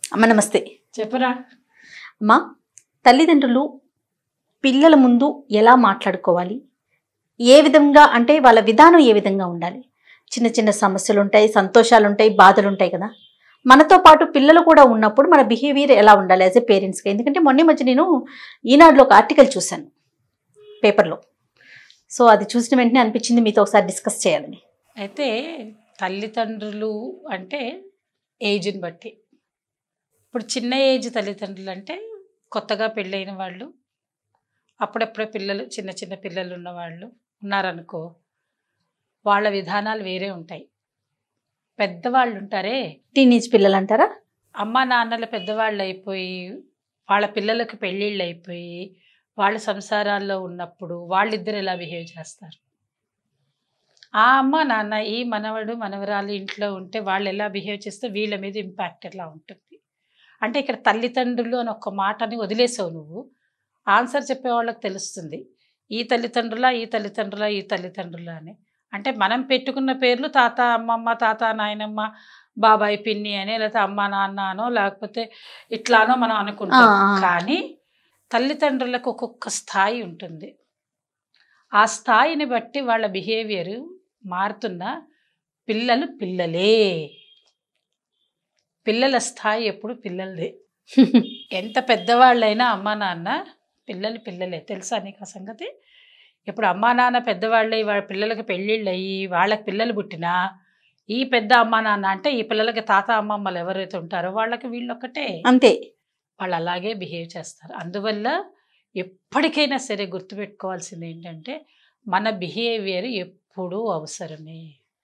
అమ్మ నమస్తే చెప్పరా అమ్మా తల్లిదండ్రులు పిల్లల ముందు ఎలా మాట్లాడుకోవాలి ఏ విధంగా అంటే వాళ్ళ విధానం ఏ విధంగా ఉండాలి చిన్న చిన్న సమస్యలు ఉంటాయి సంతోషాలు ఉంటాయి బాధలు ఉంటాయి కదా మనతో పాటు పిల్లలు కూడా ఉన్నప్పుడు మన బిహేవియర్ ఎలా ఉండాలి యాజ్ ఎ పేరెంట్స్గా ఎందుకంటే మొన్న ఈ మధ్య నేను ఈనాడులో ఒక ఆర్టికల్ చూశాను పేపర్లో సో అది చూసిన వెంటనే అనిపించింది మీతో ఒకసారి డిస్కస్ చేయాలని అయితే తల్లిదండ్రులు అంటే ఏజ్ని బట్టి ఇప్పుడు చిన్న ఏజ్ తల్లిదండ్రులు అంటే కొత్తగా పెళ్ళైన వాళ్ళు అప్పుడప్పుడే పిల్లలు చిన్న చిన్న పిల్లలు ఉన్నవాళ్ళు ఉన్నారనుకో వాళ్ళ విధానాలు వేరే ఉంటాయి పెద్దవాళ్ళు ఉంటారే టీనేజ్ పిల్లలు అంటారా అమ్మ నాన్నల పెద్దవాళ్ళు అయిపోయి వాళ్ళ పిల్లలకు పెళ్ళిళ్ళు అయిపోయి వాళ్ళ సంసారాల్లో ఉన్నప్పుడు వాళ్ళిద్దరు ఎలా బిహేవ్ చేస్తారు ఆ అమ్మ నాన్న ఈ మనవడు మనవరాలు ఇంట్లో ఉంటే వాళ్ళు ఎలా బిహేవ్ చేస్తే వీళ్ళ మీద ఇంపాక్ట్ ఎలా ఉంటుంది అంటే ఇక్కడ తల్లిదండ్రులు అని ఒక మాటని వదిలేసావు నువ్వు ఆన్సర్ చెప్పే వాళ్ళకి తెలుస్తుంది ఈ తల్లిదండ్రులా ఈ తల్లిదండ్రులా ఈ తల్లిదండ్రులా అని అంటే మనం పెట్టుకున్న పేర్లు తాత అమ్మమ్మ తాత నాయనమ్మ బాబాయ్ పిన్ని అని లేకపోతే అమ్మ నాన్న అనో లేకపోతే ఇట్లానో మనం అనుకుంటాం ఆ, ఆ. కానీ తల్లిదండ్రులకు ఒక్కొక్క స్థాయి ఉంటుంది ఆ స్థాయిని బట్టి వాళ్ళ బిహేవియర్ మారుతున్న పిల్లలు పిల్లలే పిల్లల స్థాయి ఎప్పుడు పిల్లలదే ఎంత పెద్దవాళ్ళైనా అమ్మా నాన్న పిల్లలు పిల్లలే తెలుసా నీకు ఆ సంగతి ఇప్పుడు అమ్మా నాన్న పెద్దవాళ్ళై వాళ్ళ పిల్లలకి పెళ్ళిళ్ళు అయ్యి వాళ్ళకి పిల్లలు పుట్టినా ఈ పెద్ద అమ్మా నాన్న అంటే ఈ పిల్లలకి తాత అమ్మమ్మలు ఎవరైతే ఉంటారో వాళ్ళకి వీళ్ళొక్కటే అంతే వాళ్ళు అలాగే బిహేవ్ చేస్తారు అందువల్ల ఎప్పటికైనా సరే గుర్తుపెట్టుకోవాల్సింది ఏంటంటే మన బిహేవియర్ ఎప్పుడూ అవసరమే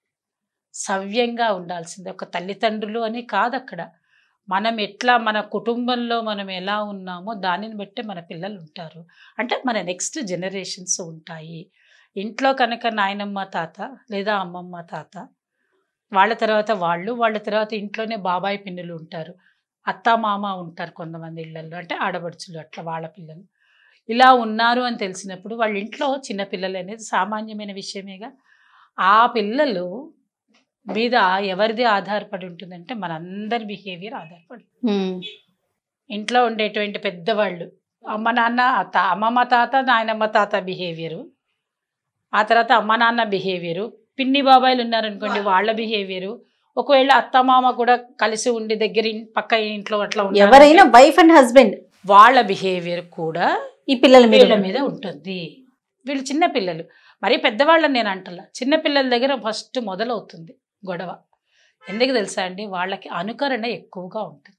సవ్యంగా ఉండాల్సిందే ఒక తల్లిదండ్రులు అని కాదు అక్కడ మనం ఎట్లా మన కుటుంబంలో మనం ఎలా ఉన్నామో దానిని బట్టే మన పిల్లలు ఉంటారు అంటే మన నెక్స్ట్ జనరేషన్స్ ఉంటాయి ఇంట్లో కనుక నాయనమ్మ తాత లేదా అమ్మమ్మ తాత వాళ్ళ తర్వాత వాళ్ళు వాళ్ళ తర్వాత ఇంట్లోనే బాబాయ్ పిన్నులు ఉంటారు అత్త మామ ఉంటారు కొంతమంది ఇళ్ళల్లో అంటే ఆడబడుచులు అట్లా వాళ్ళ పిల్లలు ఇలా ఉన్నారు అని తెలిసినప్పుడు వాళ్ళ ఇంట్లో చిన్న పిల్లలు అనేది సామాన్యమైన విషయమేగా ఆ పిల్లలు మీద ఎవరిది ఆధారపడి ఉంటుందంటే మనందరి బిహేవియర్ ఆధారపడి ఉమ్. ఇంట్లో ఉండేటువంటి పెద్దవాళ్ళు అమ్మ నాన్న తా అమ్మమ్మ తాత నాయనమ్మ తాత బిహేవియరు ఆ తర్వాత అమ్మ నాన్న బిహేవియరు పిన్ని బాబాయిలు ఉన్నారనుకోండి వాళ్ళ బిహేవియరు ఒకవేళ అత్త మామ కూడా కలిసి ఉండి దగ్గర ఇన్- పక్క ఇంట్లో అట్లా ఉన్నారు ఎవరైనా వైఫ్ అండ్ హస్బెండ్ వాళ్ళ బిహేవియర్ కూడా ఈ పిల్లల మీద వీళ్ళ మీద ఉంటుంది వీళ్ళు చిన్న పిల్లలు మరీ పెద్దవాళ్ళని నేను అంటలా చిన్న పిల్లల దగ్గర ఫస్ట్ మొదలవుతుంది గొడవ ఎందుకు తెలుసా అండి వాళ్ళకి అనుకరణ ఎక్కువగా ఉంటుంది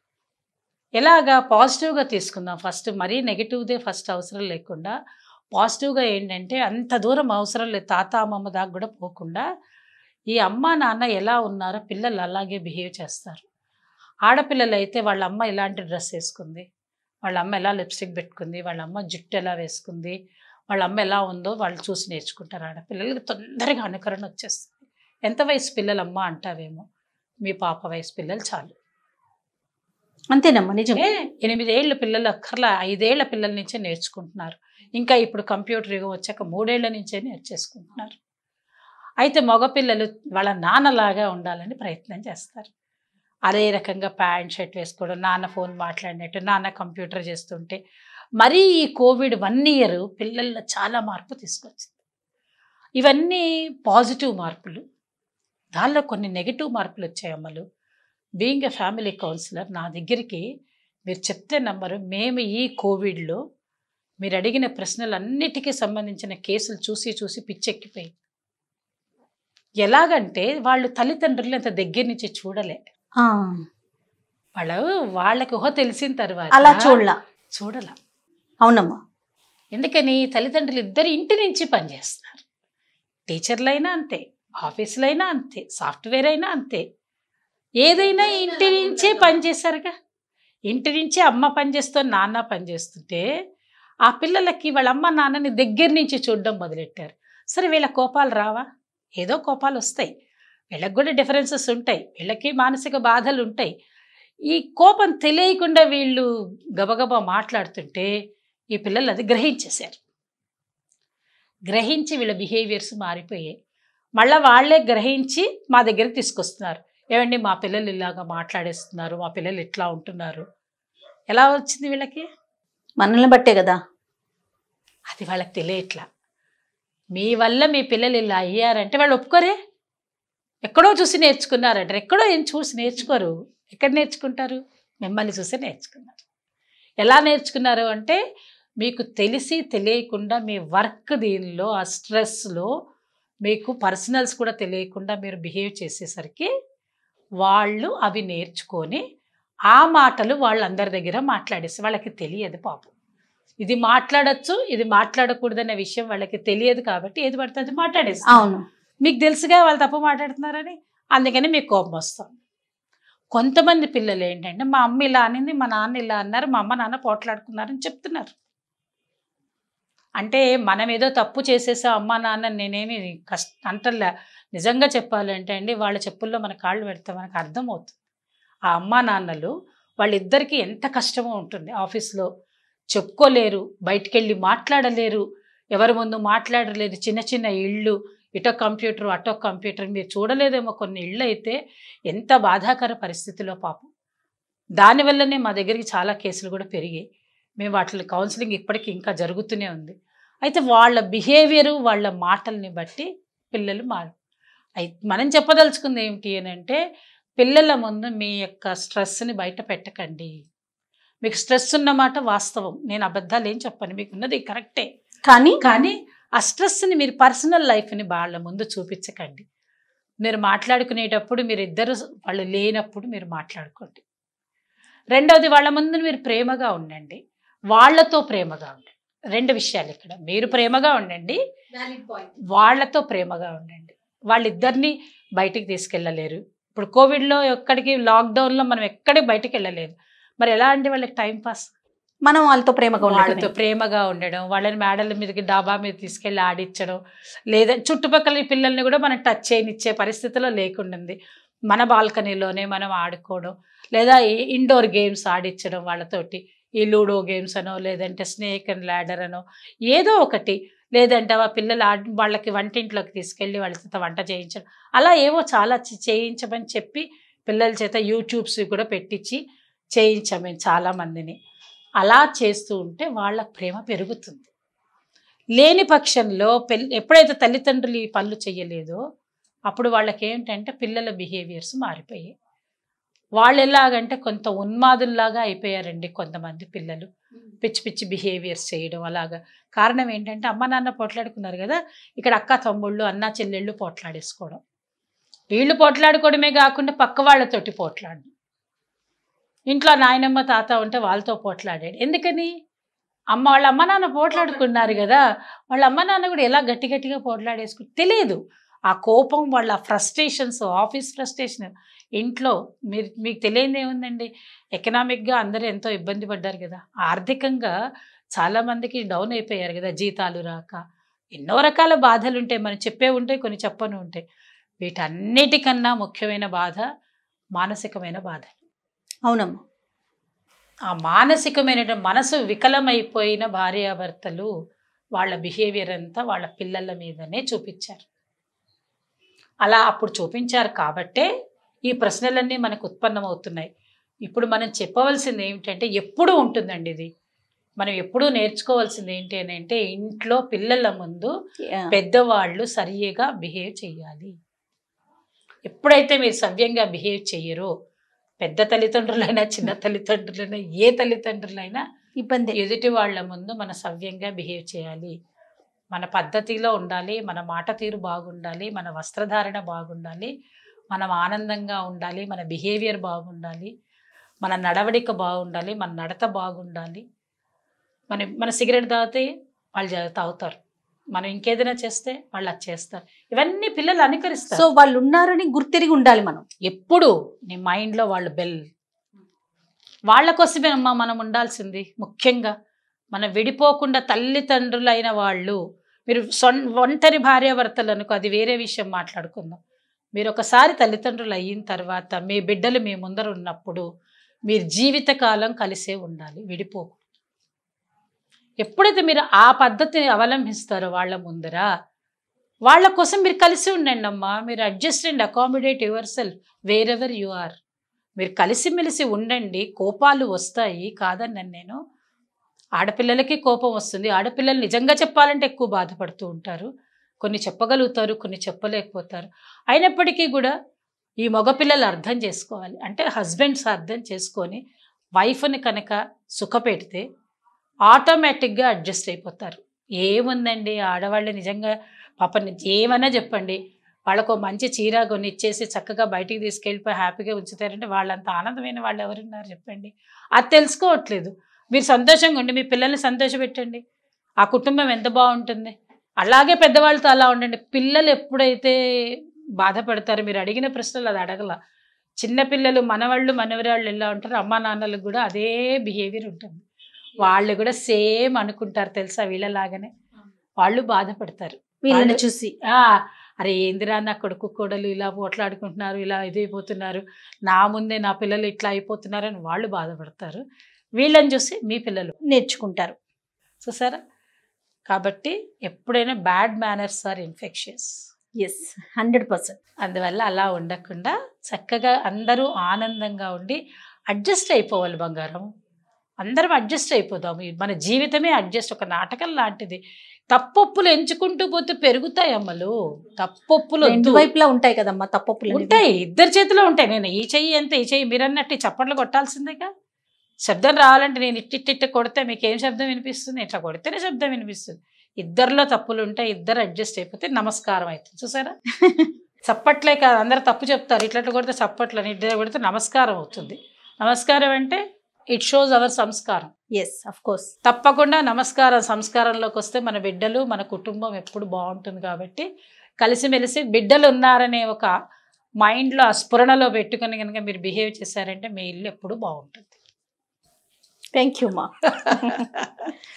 ఎలాగా పాజిటివ్గా తీసుకుందాం ఫస్ట్ మరీ నెగిటివ్దే ఫస్ట్ అవసరం లేకుండా పాజిటివ్గా ఏంటంటే అంత దూరం అవసరం లేదు తాత అమ్మమ్మ దాకా కూడా పోకుండా ఈ అమ్మ నాన్న ఎలా ఉన్నారో పిల్లలు అలాగే బిహేవ్ చేస్తారు ఆడపిల్లలు అయితే వాళ్ళ అమ్మ ఎలాంటి డ్రెస్ వేసుకుంది వాళ్ళ అమ్మ ఎలా లిప్స్టిక్ పెట్టుకుంది వాళ్ళ అమ్మ జుట్టు ఎలా వేసుకుంది వాళ్ళ అమ్మ ఎలా ఉందో వాళ్ళు చూసి నేర్చుకుంటారు ఆడపిల్లలకి తొందరగా అనుకరణ వచ్చేస్తుంది ఎంత వయసు పిల్లలమ్మ అంటావేమో మీ పాప వయసు పిల్లలు చాలు అంతేనమ్మా నిజం ఏ ఎనిమిదేళ్ల పిల్లలు అక్కర్లా ఐదేళ్ల పిల్లల నుంచే నేర్చుకుంటున్నారు ఇంకా ఇప్పుడు కంప్యూటర్ యుగం వచ్చాక మూడేళ్ల నుంచే నేర్చేసుకుంటున్నారు అయితే మగపిల్లలు వాళ్ళ నాన్నలాగా ఉండాలని ప్రయత్నం చేస్తారు అదే రకంగా ప్యాంట్ షర్ట్ వేసుకోవడం నాన్న ఫోన్ మాట్లాడినట్టు నాన్న కంప్యూటర్ చేస్తుంటే మరీ ఈ కోవిడ్ వన్ ఇయర్ పిల్లల్లో చాలా మార్పు తీసుకొచ్చింది ఇవన్నీ పాజిటివ్ మార్పులు దానిలో కొన్ని నెగిటివ్ మార్పులు వచ్చాయి అమ్మలు బీయింగ్ ఎ ఫ్యామిలీ కౌన్సిలర్ నా దగ్గరికి మీరు చెప్తే నమ్మరు మేము ఈ కోవిడ్లో మీరు అడిగిన ప్రశ్నలన్నిటికీ సంబంధించిన కేసులు చూసి చూసి పిచ్చెక్కిపోయి ఎలాగంటే వాళ్ళు తల్లిదండ్రులు అంత దగ్గర నుంచి చూడలే ఆ, వాళ్ళు వాళ్ళకి ఊహ తెలిసిన తర్వాత అలా చూడలా చూడల అవునమ్మా ఎందుకని తల్లిదండ్రులు ఇద్దరు ఇంటి నుంచి పనిచేస్తున్నారు టీచర్లైనా అంతే ఆఫీసులైనా అంతే సాఫ్ట్వేర్ అయినా అంతే ఏదైనా ఇంటి నుంచే పనిచేశారుగా ఇంటి నుంచే అమ్మ పనిచేస్తూ నాన్న పనిచేస్తుంటే ఆ పిల్లలకి వాళ్ళ అమ్మ నాన్నని దగ్గర నుంచి చూడడం మొదలెట్టారు సరే వీళ్ళ కోపాలు రావా ఏదో కోపాలు వస్తాయి వీళ్ళకి కూడా డిఫరెన్సెస్ ఉంటాయి వీళ్ళకి మానసిక బాధలు ఉంటాయి ఈ కోపం తెలియకుండా వీళ్ళు గబగబా మాట్లాడుతుంటే ఈ పిల్లలు అది గ్రహించేశారు గ్రహించి వీళ్ళ బిహేవియర్స్ మారిపోయాయి మళ్ళీ వాళ్ళే గ్రహించి మా దగ్గరికి తీసుకొస్తున్నారు ఏమండి మా పిల్లలు ఇలాగా మాట్లాడేస్తున్నారు మా పిల్లలు ఇట్లా ఉంటున్నారు ఎలా వచ్చింది వీళ్ళకి మనల్ని బట్టే కదా అది వాళ్ళకి తెలియట్లా మీ వల్ల మీ పిల్లలు ఇలా అయ్యారంటే వాళ్ళు ఒప్పుకోరే ఎక్కడో చూసి నేర్చుకున్నారంటారు ఎక్కడో ఏం చూసి నేర్చుకోరు ఎక్కడ నేర్చుకుంటారు మిమ్మల్ని చూసి నేర్చుకున్నారు ఎలా నేర్చుకున్నారు అంటే మీకు తెలిసి తెలియకుండా మీ వర్క్ దీనిలో ఆ స్ట్రెస్లో మీకు పర్సనల్స్ కూడా తెలియకుండా మీరు బిహేవ్ చేసేసరికి వాళ్ళు అవి నేర్చుకొని ఆ మాటలు వాళ్ళందరి దగ్గర మాట్లాడేసి వాళ్ళకి తెలియదు పాపం ఇది మాట్లాడొచ్చు ఇది మాట్లాడకూడదనే విషయం వాళ్ళకి తెలియదు కాబట్టి ఏది పడితే అది మాట్లాడేస్తారు అవును మీకు తెలుసుగా వాళ్ళు తప్పు మాట్లాడుతున్నారని అందుకని మీకు కోపం వస్తుంది కొంతమంది పిల్లలు ఏంటంటే మా అమ్మ ఇలా అనింది మా నాన్న ఇలా అన్నారు మా అమ్మ నాన్న పోట్లాడుకున్నారని చెప్తున్నారు అంటే మనం ఏదో తప్పు చేసేసా అమ్మ నాన్న నేనేమి కష్ట అంటల్లా నిజంగా చెప్పాలంటే అండి వాళ్ళ చెప్పుల్లో మన కాళ్ళు పెడితే మనకు అర్థమవుతుంది ఆ అమ్మ నాన్నలు వాళ్ళిద్దరికీ ఎంత కష్టమో ఉంటుంది ఆఫీస్లో చెప్పుకోలేరు బయటికి వెళ్ళి మాట్లాడలేరు ఎవరి ముందు మాట్లాడలేరు చిన్న చిన్న ఇళ్ళు ఇటో కంప్యూటర్ అటో కంప్యూటర్ మీరు చూడలేదేమో కొన్ని ఇళ్ళు అయితే ఎంత బాధాకర పరిస్థితిలో పాపం దానివల్లనే మా దగ్గరికి చాలా కేసులు కూడా పెరిగాయి మేము వాటి కౌన్సిలింగ్ ఇప్పటికీ ఇంకా జరుగుతూనే ఉంది అయితే వాళ్ళ బిహేవియరు వాళ్ళ మాటల్ని బట్టి పిల్లలు మారు అయి మనం చెప్పదలుచుకుంది ఏమిటి అని అంటే పిల్లల ముందు మీ యొక్క స్ట్రెస్ని బయట పెట్టకండి మీకు స్ట్రెస్ ఉన్నమాట వాస్తవం నేను అబద్ధాలు ఏం చెప్పను మీకు ఉన్నది కరెక్టే కానీ కానీ ఆ స్ట్రెస్ని మీరు పర్సనల్ లైఫ్ని వాళ్ళ ముందు చూపించకండి మీరు మాట్లాడుకునేటప్పుడు మీరు ఇద్దరు వాళ్ళు లేనప్పుడు మీరు మాట్లాడుకోండి రెండవది వాళ్ళ ముందు మీరు ప్రేమగా ఉండండి వాళ్ళతో ప్రేమగా ఉండండి రెండు విషయాలు ఇక్కడ మీరు ప్రేమగా ఉండండి వాళ్ళతో ప్రేమగా ఉండండి వాళ్ళిద్దరిని బయటికి తీసుకెళ్ళలేరు ఇప్పుడు కోవిడ్లో ఎక్కడికి లాక్డౌన్లో మనం ఎక్కడికి బయటికి వెళ్ళలేదు మరి ఎలా అంటే వాళ్ళకి టైం పాస్ మనం వాళ్ళతో ప్రేమగా వాళ్ళతో ఉండటమే ప్రేమగా ఉండడం వాళ్ళని మేడల మీదకి డాబా మీద తీసుకెళ్ళి ఆడించడం లేదా చుట్టుపక్కల పిల్లల్ని కూడా మనం టచ్ చేయనిచ్చే పరిస్థితిలో లేకుండింది మన బాల్కనీలోనే మనం ఆడుకోవడం లేదా ఇండోర్ గేమ్స్ ఆడించడం వాళ్ళతోటి ఈ లూడో గేమ్స్ అనో లేదంటే స్నేక్ అండ్ ల్యాడర్ అనో ఏదో ఒకటి లేదంటే ఆ పిల్లలు ఆడి వాళ్ళకి వంటింట్లోకి తీసుకెళ్ళి వాళ్ళ చేత వంట చేయించడం అలా ఏవో చాలా చే- చేయించమని చెప్పి పిల్లల చేత యూట్యూబ్స్ కూడా పెట్టించి చేయించాం మేము చాలామందిని అలా చేస్తూ ఉంటే వాళ్ళ ప్రేమ పెరుగుతుంది లేని పక్షంలో పెళ్ళి ఎప్పుడైతే తల్లిదండ్రులు ఈ పనులు చేయలేదో అప్పుడు వాళ్ళకి ఏంటంటే పిల్లల బిహేవియర్స్ మారిపోయాయి వాళ్ళు ఎలాగంటే కొంత ఉన్మాదుల్లాగా అయిపోయారండి కొంతమంది పిల్లలు పిచ్చి పిచ్చి బిహేవియర్స్ చేయడం అలాగా కారణం ఏంటంటే అమ్మ నాన్న పోట్లాడుకున్నారు కదా ఇక్కడ అక్క తమ్ముళ్ళు అన్న చెల్లెళ్ళు పోట్లాడేసుకోవడం వీళ్ళు పోట్లాడుకోవడమే కాకుండా పక్క వాళ్ళతోటి పోట్లాడడం ఇంట్లో నాయనమ్మ తాత ఉంటే వాళ్ళతో పోట్లాడాడు ఎందుకని అమ్మ వాళ్ళ అమ్మ నాన్న పోట్లాడుకున్నారు కదా వాళ్ళ అమ్మ నాన్న కూడా ఎలా గట్టి గట్టిగా పోట్లాడేసుకు తెలియదు ఆ కోపం వాళ్ళ ఫ్రస్ట్రేషన్స్ ఆఫీస్ ఫ్రస్ట్రేషన్ ఇంట్లో మీరు మీకు తెలియదు ఏముందండి ఎకనామిక్గా అందరూ ఎంతో ఇబ్బంది పడ్డారు కదా ఆర్థికంగా చాలామందికి డౌన్ అయిపోయారు కదా జీతాలు రాక ఎన్నో రకాల బాధలు ఉంటాయి మనం చెప్పే ఉంటాయి కొన్ని చెప్పను ఉంటాయి వీటన్నిటికన్నా ముఖ్యమైన బాధ మానసికమైన బాధ అవునమ్మా ఆ మానసికమైన మనసు వికలమైపోయిన భార్యాభర్తలు వాళ్ళ బిహేవియర్ అంతా వాళ్ళ పిల్లల మీదనే చూపించారు అలా అప్పుడు చూపించారు కాబట్టే ఈ ప్రశ్నలన్నీ మనకు ఉత్పన్నమవుతున్నాయి ఇప్పుడు మనం చెప్పవలసింది ఏమిటంటే ఎప్పుడు ఉంటుందండి ఇది మనం ఎప్పుడూ నేర్చుకోవాల్సింది ఏంటి అని అంటే ఇంట్లో పిల్లల ముందు పెద్దవాళ్ళు సరిగా బిహేవ్ చేయాలి ఎప్పుడైతే మీరు సవ్యంగా బిహేవ్ చెయ్యరో పెద్ద తల్లిదండ్రులైనా చిన్న తల్లిదండ్రులైనా ఏ తల్లిదండ్రులైనా ఇబ్బంది ఎదుటి వాళ్ళ ముందు మన సవ్యంగా బిహేవ్ చేయాలి మన పద్ధతిలో ఉండాలి మన మాట తీరు బాగుండాలి మన వస్త్రధారణ బాగుండాలి మనం ఆనందంగా ఉండాలి మన బిహేవియర్ బాగుండాలి మన నడవడిక బాగుండాలి మన నడత బాగుండాలి మన మన సిగరెట్ తాగితే వాళ్ళు జా- తాగుతారు మనం ఇంకేదైనా చేస్తే వాళ్ళు అది చేస్తారు ఇవన్నీ పిల్లలు అనుకరిస్తారు సో వాళ్ళు ఉన్నారని గుర్తిరిగి ఉండాలి మనం ఎప్పుడు నీ మైండ్లో వాళ్ళు బెల్ వాళ్ళ కోసమే అమ్మా మనం ఉండాల్సింది ముఖ్యంగా మనం విడిపోకుండా తల్లిదండ్రులైన వాళ్ళు మీరు సొం ఒంటరి భార్యాభర్తలు అనుకో అది వేరే విషయం మాట్లాడుకుందాం మీరు ఒకసారి తల్లిదండ్రులు అయిన తర్వాత మీ బిడ్డలు మీ ముందర ఉన్నప్పుడు మీరు జీవితకాలం కలిసే ఉండాలి విడిపోకు ఎప్పుడైతే మీరు ఆ పద్ధతిని అవలంబిస్తారో వాళ్ళ ముందర వాళ్ళ కోసం మీరు కలిసి ఉండండి అమ్మా మీరు adjust and accommodate yourself wherever you are మీరు కలిసిమెలిసి ఉండండి కోపాలు వస్తాయి కాదని నేను ఆడపిల్లలకి కోపం వస్తుంది ఆడపిల్లలు నిజంగా చెప్పాలంటే ఎక్కువ బాధపడుతూ ఉంటారు కొన్ని చెప్పగలుగుతారు కొన్ని చెప్పలేకపోతారు అయినప్పటికీ కూడా ఈ మగపిల్లలు అర్థం చేసుకోవాలి అంటే హస్బెండ్స్ అర్థం చేసుకొని వైఫ్ని కనుక సుఖపెడితే ఆటోమేటిక్గా అడ్జస్ట్ అయిపోతారు ఏముందండి ఆడవాళ్ళు నిజంగా పాప ఏమైనా చెప్పండి వాళ్ళకు ఓ మంచి చీర కొని ఇచ్చేసి చక్కగా బయటికి తీసుకెళ్ళిపోయి హ్యాపీగా ఉంచుతారంటే వాళ్ళంత ఆనందమైన వాళ్ళు ఎవరున్నారు చెప్పండి అది తెలుసుకోవట్లేదు మీరు సంతోషంగా ఉండి మీ పిల్లల్ని సంతోషపెట్టండి ఆ కుటుంబం ఎంత బాగుంటుంది అలాగే పెద్దవాళ్ళతో అలా ఉండండి పిల్లలు ఎప్పుడైతే బాధపడతారో మీరు అడిగిన ప్రశ్నలు అది అడగల చిన్నపిల్లలు మనవాళ్ళు మనవరాళ్ళు ఎలా ఉంటారో అమ్మా నాన్నలకు కూడా అదే బిహేవియర్ ఉంటుంది వాళ్ళు కూడా సేమ్ అనుకుంటారు తెలుసా వీళ్ళలాగానే వాళ్ళు బాధపడతారు వీళ్ళని వాళ్ళు- చూసి ఆ, అరే ఏందిరా నా కొడుకు కోడలు ఇలా పోట్లాడుకుంటున్నారు ఇలా ఇదైపోతున్నారు నా ముందే నా పిల్లలు ఇట్లా అయిపోతున్నారు అని వాళ్ళు బాధపడతారు వీళ్ళని చూసి మీ పిల్లలు నేర్చుకుంటారు చూసారా కాబట్టి ఎప్పుడైనా bad manners are infections yes hundred percent అందువల్ల అలా ఉండకుండా చక్కగా అందరూ ఆనందంగా ఉండి అడ్జస్ట్ అయిపోవాలి బంగారం అందరం అడ్జస్ట్ అయిపోదాము ఈ మన జీవితమే అడ్జస్ట్ ఒక నాటకం లాంటిది తప్పొప్పులు ఎంచుకుంటూ పోతే పెరుగుతాయి అమ్మలు తప్పొప్పులు రెండు వద్దు. వైపులా ఉంటాయి కదమ్మా తప్పప్పులు అనేవి. ఉంటాయి ఇద్దరి చేతిలో ఉంటాయి నేను ఈ చెయ్యి ఎంత ఈ చెయ్యి మీరు అన్నట్టు ఈ చప్పట్లు కొట్టాల్సిందేగా శబ్దం రావాలంటే నేను ఇట్టిట్టిట్ట కొడితే మీకు ఏం శబ్దం వినిపిస్తుంది ఇట్లా కొడితేనే శబ్దం వినిపిస్తుంది ఇద్దరిలో తప్పులు ఉంటాయి ఇద్దరు అడ్జస్ట్ అయిపోతే నమస్కారం అవుతుంది చూసారా చప్పట్లే కాదు అందరు తప్పు చెప్తారు ఇట్లా కొడితే చప్పట్లు అని ఇద్దరు కొడితే నమస్కారం అవుతుంది నమస్కారం అంటే ఇట్ షోస్ అవర్ సంస్కారం ఎస్ అఫ్ కోర్స్ తప్పకుండా నమస్కారం సంస్కారంలోకి వస్తే మన బిడ్డలు మన కుటుంబం ఎప్పుడు బాగుంటుంది కాబట్టి కలిసిమెలిసి బిడ్డలు ఉన్నారనే ఒక మైండ్లో ఆ స్ఫురణలో పెట్టుకొని కనుక మీరు బిహేవ్ చేశారంటే మీ ఇల్లు ఎప్పుడు బాగుంటుంది థ్యాంక్ యూ మా